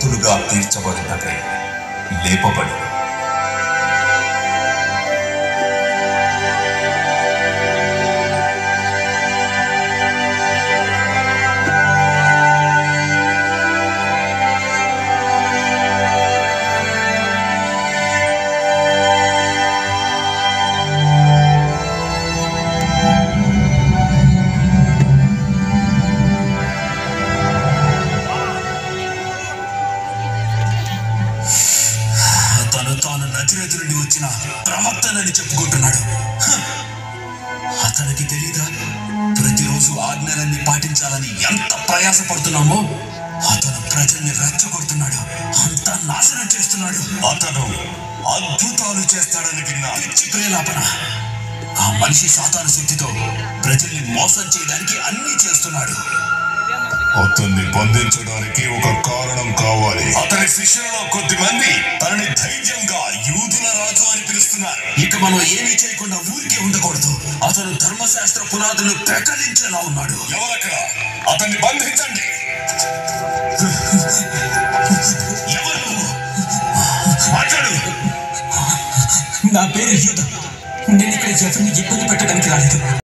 నీతిమంతులుగా తీర్చబడుటకై లేపబడి తను తాను నజరేతు నుండి వచ్చిన ప్రవక్తనని చెప్పుకుంటున్నాడు హ! అతనికి తెలీదా ప్రతిరోజు ఆజ్ఞలన్నీ పాటించాలని ఎంత ప్రయాసపడుతున్నామో అతను ప్రజల్ని రెచ్చగొడుతున్నాడు అంత నాశనం చేస్తున్నాడు అతను అద్భుతాలు చేస్తాడని విన్నా పిచ్చి ప్రేలాపన ఆ మనిషి సాతాను శక్తితో ప్రజల్ని మోసం చేయడానికి అన్ని చేస్తున్నాడు అతన్ని బంధించడానికి ఒక కారణం కావాలి అతని శిష్యులలో కొద్ది మంది తనని ధైర్యంగా యూదుల రాజు అని పిలుస్తున్నారు ఇక మనం ఏమీ చేయకుండా ఊరికే ఉండకూడదు అతను ధర్మశాస్త్ర పునాదులు ప్రకటించేలా ఉన్నాడు ఎవరక్కడ అతన్ని బంధించండి ఎవరు నువ్వు? మాట్లాడు నా పేరు యూద నేను ఇక్కడ ఎవరిని ఇబ్బంది పెట్టడానికి రాలేదు